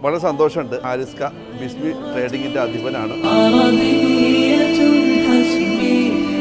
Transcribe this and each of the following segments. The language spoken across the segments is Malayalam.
വളരെ സന്തോഷമുണ്ട് ഹാരിസ്ക ബിസ്മി ട്രേഡിങ്ങിന്റെ അധിപനാണ് عربية حسبي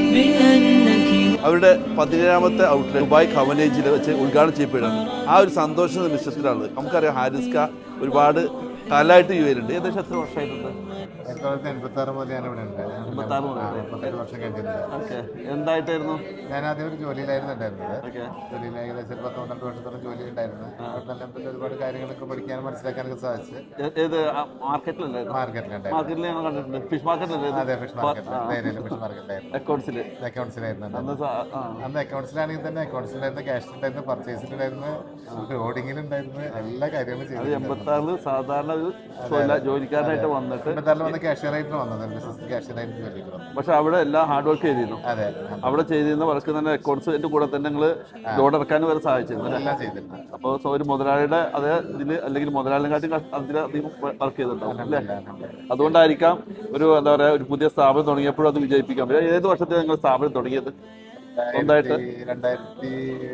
بأنك അവരുടെ പതിനേഴാമത്തെ ഔട്ട്ലെറ്റ് ദുബായ് കവനേജിൽ വെച്ച് ഉദ്ഘാടനം ചെയ്യപ്പെടുകയാണ് ആ ഒരു സന്തോഷ നിമിഷത്തിലാണ് നമുക്കറിയാം ഹാരിസ്ക ഒരുപാട് കാലമായിട്ട് യു എയിലുണ്ട് ഏകദേശം എത്ര വർഷമായിട്ടുണ്ട് ആയിരത്തി തൊള്ളായിരത്തി എൺപത്തി ആറ് മുതൽ ഞാൻ ഇവിടെ ഉണ്ട് എൺപത്താറ് മുതൽ. ആ, മുപ്പത്തെട്ട് വർഷം കഴിഞ്ഞിട്ടുണ്ട് ഓക്കെ എന്തായിട്ടായിരുന്നു ഞാൻ ആദ്യം ഒരു ജോലിയിലായിരുന്നു ഉണ്ടായിരുന്നത് ഓക്കെ ജോലിയിൽ ഏകദേശം ഒരു പത്ത് പന്ത്രണ്ട് വർഷത്തോളം ജോലി ഉണ്ടായിരുന്നു അവിടെ നല്ല എന്തെങ്കിലും ഒരുപാട് കാര്യങ്ങളൊക്കെ പഠിക്കാനും മനസ്സിലാക്കാനൊക്കെ സാധിച്ചു ഏത് മാർക്കറ്റിലല്ലായിരുന്നു മാർക്കറ്റിലുണ്ടായിരുന്നു മാർക്കറ്റിൽ ഞങ്ങൾ കണ്ടിട്ടുണ്ട് ഫിഷ് മാർക്കറ്റിലല്ലേ അതെ ഫിഷ് മാർക്കറ്റ് ഡയറിയിലെ ഫിഷ് മാർക്കറ്റിലായിരുന്നു അക്കൗണ്ട്സിൽ അക്കൗണ്ട്സിലായിരുന്നു അന്ന് ഉണ്ടായിരുന്നത്. സാ- ആ. അന്ന് അക്കൗണ്ട്സിലാണെങ്കിൽ തന്നെ അക്കൗണ്ട്സിലായിരുന്നു ക്യാഷിലുണ്ടായിരുന്നു പർച്ചേസിലുണ്ടായിരുന്നു ലോഡിങ്ങിലുണ്ടായിരുന്നു എല്ലാ കാര്യങ്ങളും അത് ചെയ്തിട്ടുണ്ട് എൺപത്തി ആറില് സാധാരണ ഒരു തൊഴിലാ- ജോലിക്കാരനായിട്ട് വന്നിട്ട് എൺപത്താറിൽ വന്ന് ക്യാഷ്യറായിട്ട് വന്നത് ബിസിനസ് ക്യാഷ്യറായിട്ട് ജോലിക്ക് വന്നു പക്ഷെ അവിടെ എല്ലാം ഹാർഡ് വർക്ക് ചെയ്തിരുന്നു അതെ അവിടെ ചെയ്തിരുന്ന വർക്ക് തന്നെ അക്കൗണ്ട്സിന്റെ കൂടെ തന്നെ നിങ്ങൾ ലോഡ് ഇറക്കാൻ വരെ സഹായിച്ചിരുന്നു അല്ലേ എല്ലാം ചെയ്തിട്ടുണ്ട് അപ്പോൾ സോ ഒരു മുതലാളിയുടെ അതേ ഇതിൽ അല്ലെങ്കിൽ മുതലാളിനെക്കാട്ടി അതിലധികം വർക്ക് ചെയ്തിട്ടുണ്ടാവും അല്ലേ അതുകൊണ്ടായിരിക്കാം ഒരു എന്താ പറയാ ഒരു പുതിയ സ്ഥാപനം തുടങ്ങിയപ്പോഴും അത് വിജയിപ്പിക്കാൻ പറ്റും ഏത് വർഷത്തിൽ നിങ്ങൾ സ്ഥാപനം തുടങ്ങിയത് സ്വന്തമായിട്ട് രണ്ടായിരത്തി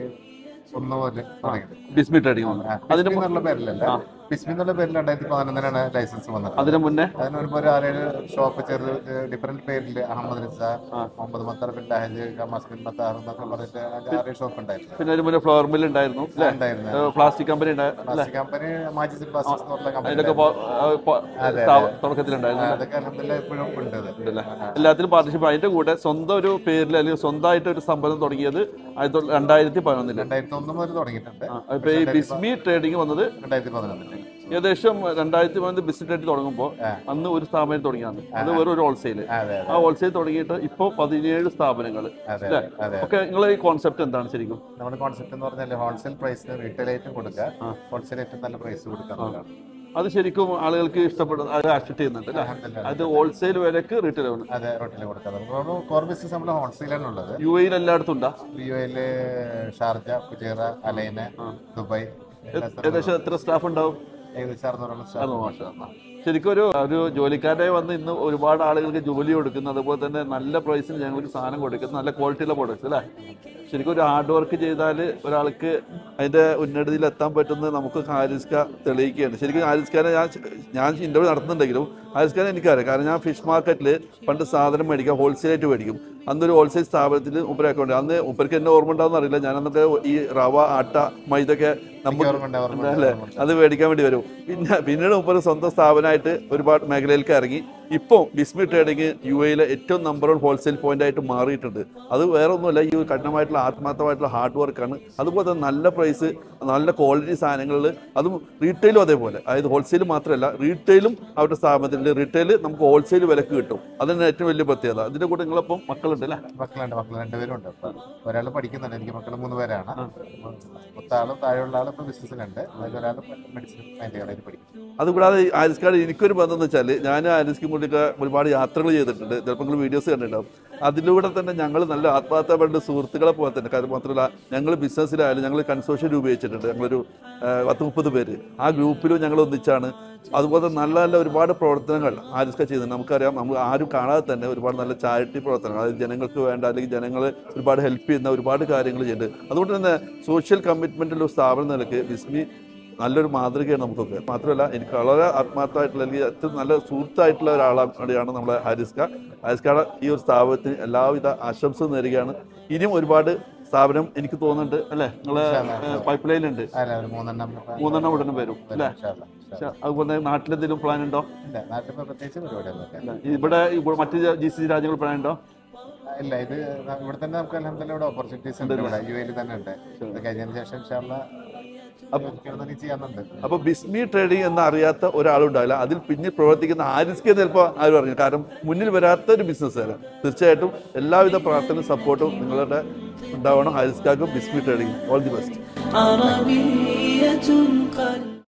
ഒന്ന് മുതൽ തുടങ്ങിയത് ബിസ്മി ട്രേഡിംഗ് വന്നു അതിന് ബിസ്മി എന്നുള്ള പേരിലല്ല ബിസ്മി എന്നുള്ള പേരിൽ രണ്ടായിരത്തി പതിനൊന്നിനാണ് ലൈസൻസ് വന്നത് അതിന് മുന്നേ അതിന് മുൻപ് ഒരു ആറേഴ് ഷോപ്പ് ചെറു ഡിഫറെന്റ് പേരിൽ Ahmed Riza Muhammad Mattar bin Lahaj Kamas bin Mattar എന്നൊക്കെ പറഞ്ഞിട്ട് അഞ്ച് ആറേഴ് ഷോപ്പ് ഉണ്ടായിരുന്നു പിന്നെ ഒരു മുന്നേ ഫ്ലവർ മിൽ ഉണ്ടായിരുന്നു അല്ലേ ഉണ്ടായിരുന്നു പ്ലാസ്റ്റിക് കമ്പനി ഉണ്ടായിരുന്നു പ്ലാസ്റ്റിക് കമ്പനി മാജിസ് പ്ലാസ്റ്റിക്സ് എന്ന് പറഞ്ഞ കമ്പനി അതിലൊക്കെ പോ- ആ, പോ- അതെ, സ്ഥാപ- തുടക്കത്തിലുണ്ടായിരുന്നു അതൊക്കെ അലഹമില്ല ഇപ്പോഴും ഉണ്ട് അത്. ഉണ്ടല്ലേ എല്ലാത്തിലും പാർട്ണർഷിപ്പ് അതിന്റെ കൂടെ സ്വന്തം ഒരു പേരിൽ അല്ലെങ്കിൽ സ്വന്തമായിട്ട് ഒരു സംരംഭം തുടങ്ങിയത് ആയിരത്തി തൊള്ള- രണ്ടായിരത്തി പതിനൊന്നില് രണ്ടായിരത്തി ഒന്ന് മുതൽ തുടങ്ങിയിട്ടുണ്ട് ഇപ്പൊ ഈ ബിസ്മി ട്രേഡിംഗ് വന്നത് രണ്ടായിരത്തി പതിനൊന്നില് ഏകദേശം രണ്ടായിരത്തി പതിനൊന്ന് ബിസ്മി ട്രേഡ് തുടങ്ങുമ്പോൾ അന്ന് ഒരു സ്ഥാപനം തുടങ്ങിയാണ് അത് വെറും ഒരു ഹോൾസെയിൽ അതെ ആ ഹോൾസെയിൽ തുടങ്ങിയിട്ട് ഇപ്പോൾ പതിനേഴ് സ്ഥാപനങ്ങൾ അതെ അല്ലേ അതെ ഓക്കെ നിങ്ങളെ ഈ കോൺസെപ്റ്റ് എന്താണ് ശരിക്കും നമ്മുടെ കോൺസെപ്റ്റ് എന്ന് പറഞ്ഞാൽ ഹോൾസെയിൽ പ്രൈസിന് റീറ്റെയിൽ ആയിട്ടും കൊടുക്കുക ഹോൾസെയിൽ ആയിട്ടും നല്ല പ്രൈസ് കൊടുക്കുക എന്നുള്ളതാണ്. അത് ശരിക്കും ആളുകൾക്ക് ഇഷ്ടപ്പെടുന്ന അത് ആക്സെപ്റ്റ് ചെയ്യുന്നുണ്ട് അല്ലേ അൽഹംദുലില്ലാ. അത് ഹോൾസെയിൽ വിലക്ക് റീറ്റെയിൽ ആണ് അതെ റോട്ടിൽ കൊടുക്കുക നമ്മുടെ കോർ ബിസിനസ് നമ്മൾ ഹോൾസെയിലാണ് ഉള്ളത് യു എയിൽ എല്ലായിടത്തും ഉണ്ടാ യു എയില് ഷാർജ ഫുജേറ അലൈന ദുബായ് എല്ലാ സ്ഥലങ്ങളിലും ഏകദേശം എത്ര സ്റ്റാഫ് ഉണ്ടാവും ഏകദേശം അറുന്നൂറോളം അത് സ്റ്റാഫ് മാഷാ അല്ലാ. ശരിക്കും ഒരു ഒരു ജോലിക്കാരായി വന്ന് ഇന്ന് ഒരുപാട് ആളുകൾക്ക് ജോലി കൊടുക്കുന്നു അതുപോലെ തന്നെ നല്ല പ്രൈസിന് ഞങ്ങൾക്ക് സാധനം കൊടുക്കുന്നു നല്ല ക്വാളിറ്റിയുള്ള പ്രോഡക്റ്റ്സ് അല്ലേ ശരിക്കും ഒരു ഹാർഡ് വർക്ക് ചെയ്താൽ ഒരാൾക്ക് അതിന്റെ ഉന്നതിയിൽ എത്താൻ പറ്റുന്നത് നമുക്ക് ഹാരിസ്ക തെളിയിക്കുകയാണ് ശരിക്കും ഹാരിസ്കാനെ ഞാൻ ഞാൻ ഇന്റർവ്യൂ നടത്തുന്നുണ്ടെങ്കിലും ഹാരിസ്കാനെ എനിക്കറിയാം കാരണം ഞാൻ ഫിഷ് മാർക്കറ്റിൽ പണ്ട് സാധനം മേടിക്കാം ഹോൾസെയിലായിട്ട് മേടിക്കും അന്നൊരു ഹോൾസെയിൽ സ്ഥാപനത്തിൽ ഉപ്പര അക്കൗണ്ട് അന്ന് ഉപ്പർക്ക് എന്നെ ഓർമ്മ ഉണ്ടാവുന്ന അറിയില്ല ഞാൻ അന്നത്തെ ഈ റവ ആട്ട മൈദൊക്കെ നമുക്ക് ഓർമ്മയുണ്ട്, ഓർമ്മയുണ്ട്, അല്ലേ അത് മേടിക്കാൻ വേണ്ടി വരും പിന്നെ പിന്നീട് മുപ്പത് സ്വന്തം സ്ഥാപനമായിട്ട് ഒരുപാട് മേഖലയിലേക്ക് ഇറങ്ങി ഇപ്പോൾ ബിസ്മി ട്രേഡിംഗ് യു എയിലെ ഏറ്റവും നമ്പർ വൺ ഹോൾസെയിൽ പോയിന്റ് ആയിട്ട് മാറിയിട്ടുണ്ട് അത് വേറെ ഒന്നുമല്ല ഈ ഒരു കഠിനമായിട്ടുള്ള ആത്മാർത്ഥമായിട്ടുള്ള ഹാർഡ് വർക്കാണ് അതുപോലെ തന്നെ നല്ല പ്രൈസ് നല്ല ക്വാളിറ്റി സാധനങ്ങളിൽ അതും റീറ്റെയിലും അതേപോലെ അതായത് ഹോൾസെയിൽ മാത്രമല്ല റീറ്റെയിലും അവരുടെ സ്ഥാപനത്തിൽ റീറ്റെയിൽ നമുക്ക് ഹോൾസെയിൽ വിലക്ക് കിട്ടും അതാണ് ഏറ്റവും വലിയ പ്രത്യേകത അതിന്റെ കൂടെ നിങ്ങളിപ്പം മക്കളുണ്ട് അല്ലേ മക്കളുണ്ട് മക്കൾ രണ്ടുപേരും ഉണ്ട് ഒരാൾ പഠിക്കുന്നുണ്ട് എനിക്ക് മക്കൾ മൂന്ന് പേരാണ് മൊത്താളും താഴെയുള്ള ആൾ ഇപ്പൊ ബിസിനസ്സിലുണ്ട് അതിൽ ഒരാൾ മെഡിസിൻ മേഖലയിൽ പഠിക്കും അതുകൂടാതെ ഈ ആരിസ് കാർഡ് എനിക്കൊരു ബന്ധം എന്ന് വെച്ചാൽ ഞാൻ ആരിസ്ക്കും കൂടിയൊക്കെ ഒരുപാട് യാത്രകൾ ചെയ്തിട്ടുണ്ട് ചിലപ്പോൾ നിങ്ങൾ വീഡിയോസ് കണ്ടിട്ടുണ്ടാവും അതിലൂടെ തന്നെ ഞങ്ങൾ നല്ല ആത്മാർത്ഥമായിട്ട് സുഹൃത്തുക്കളെ പോലെ തന്നെ കാര്യം മാത്രമല്ല ഞങ്ങൾ ബിസിനസ്സിലായാലും ഞങ്ങൾ കൺസോഷ്യം രൂപീകരിച്ചിട്ടുണ്ട് ഞങ്ങളൊരു ആ, പത്ത് മുപ്പത് പേര് ആ ഗ്രൂപ്പിലും ഞങ്ങൾ ഒന്നിച്ചാണ് അതുപോലെ തന്നെ നല്ല നല്ല ഒരുപാട് പ്രവർത്തനങ്ങൾ ആരിസ്ക ചെയ്യുന്നുണ്ട് നമുക്കറിയാം നമ്മൾ ആരും കാണാതെ തന്നെ ഒരുപാട് നല്ല ചാരിറ്റി പ്രവർത്തനങ്ങൾ അതായത് ജനങ്ങൾക്ക് വേണ്ട അല്ലെങ്കിൽ ജനങ്ങളെ ഒരുപാട് ഹെൽപ്പ് ചെയ്യുന്ന ഒരുപാട് കാര്യങ്ങൾ ചെയ്യുന്നുണ്ട് അതുകൊണ്ട് തന്നെ സോഷ്യൽ കമ്മിറ്റ്മെൻറ്റുള്ള ഒരു സ്ഥാപനം നിലക്ക് ബിസ്മി നല്ലൊരു മാതൃകയാണ് നമുക്കൊക്കെ മാത്രമല്ല എനിക്ക് വളരെ ആത്മാർത്ഥമായിട്ടുള്ള അല്ലെങ്കിൽ ഏറ്റവും നല്ല സുഹൃത്തായിട്ടുള്ള ഒരാളാണ് നമ്മുടെ ഹാരിസ്ക ഹാരിസ്കയുടെ ഈ ഒരു സ്ഥാപനത്തിന് എല്ലാവിധ ആശംസയും നേരുകയാണ് ഇനിയും ഒരുപാട് സ്ഥാപനം എനിക്ക് തോന്നുന്നുണ്ട് അല്ലേ നിങ്ങളെ പൈപ്പ് ലൈനുണ്ട് അല്ല ഒരു മൂന്നെണ്ണം മൂന്നെണ്ണം ഉടനെ വരും അല്ലേ ഇൻഷാല്ലാ, ഇൻഷാല്ലാ. പക്ഷെ അതുപോലെ നാട്ടിലെന്തെങ്കിലും പ്ലാൻ ഉണ്ടോ ഇല്ല നാട്ടിൽ ഇപ്പൊ പ്രത്യേകിച്ച് പരിപാടിയൊന്നുമില്ല ഇല്ല. ഇവിടെ ഇവിടെ മറ്റ് ജി സി രാജ്യങ്ങൾ പ്ലാൻ ഉണ്ടോ ഇല്ല ഇത് ഇവിടെ തന്നെ നമുക്ക് അലഹമില്ല ഇവിടെ ഓപ്പർച്യൂണിറ്റീസ് ഉണ്ട് ഇവിടെ യു എയിൽ തന്നെ ഉണ്ട് ഇത് കഴിഞ്ഞതിന് ശേഷം ഇൻഷാല്ല ചെയ്യാന്നുണ്ട് അപ്പൊ ബിസ്മി ട്രേഡിംഗ് എന്ന് അറിയാത്ത ഒരാളുണ്ടാവില്ല അതിൽ പിന്നിൽ പ്രവർത്തിക്കുന്ന ആരിസ്കെ ചിലപ്പോൾ ആര് പറഞ്ഞു കാരണം മുന്നിൽ വരാത്ത ഒരു ബിസിനസ് തീർച്ചയായിട്ടും എല്ലാവിധ പ്രാർത്ഥനയും സപ്പോർട്ടും നിങ്ങളുടെ ഉണ്ടാവണം ഹാരിസ്കാക്കും Bismi trading all the best عربية